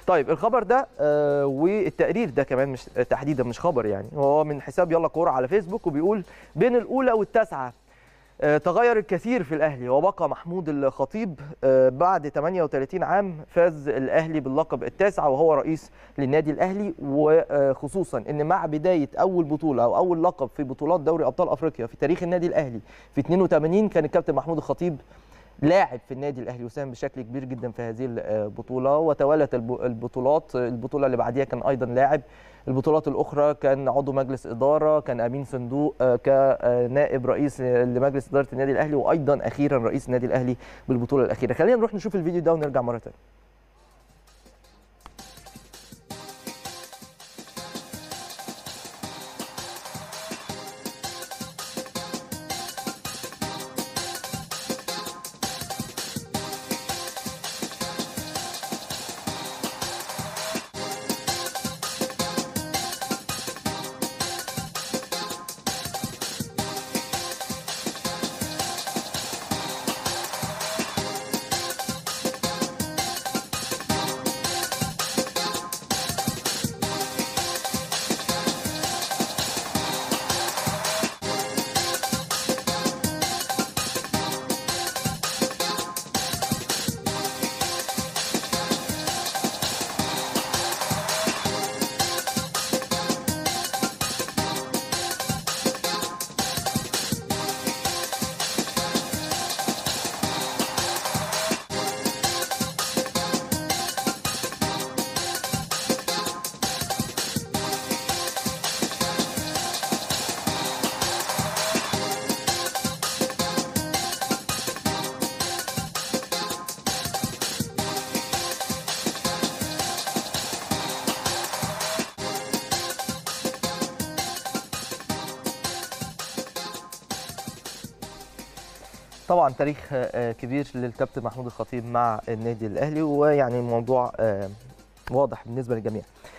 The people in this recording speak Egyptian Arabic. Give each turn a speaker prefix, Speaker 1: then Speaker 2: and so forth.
Speaker 1: طيب الخبر ده آه والتقرير ده كمان مش تحديدا مش خبر يعني هو من حساب يلا كوره على فيسبوك وبيقول بين الاولى والتاسعه آه، تغير الكثير في الاهلي وبقى محمود الخطيب آه، بعد 38 عام فاز الاهلي باللقب التاسع وهو رئيس للنادي الاهلي وخصوصا ان مع بدايه اول بطوله او اول لقب في بطولات دوري ابطال افريقيا في تاريخ النادي الاهلي في 82 كان الكابتن محمود الخطيب لاعب في النادي الاهلي وساهم بشكل كبير جدا في هذه البطوله وتوالت الب- البطولات البطوله اللي بعديها كان ايضا لاعب البطولات الاخرى كان عضو مجلس اداره كان امين صندوق آه، كنائب رئيس لمجلس اداره النادي الاهلي وايضا اخيرا رئيس النادي الاهلي بالبطوله الاخيره خلينا نروح نشوف الفيديو ده ونرجع مره ثانيه طبعا تاريخ آه، كبير للكابتن محمود الخطيب مع النادي الاهلي ويعني الموضوع آه، واضح بالنسبه للجميع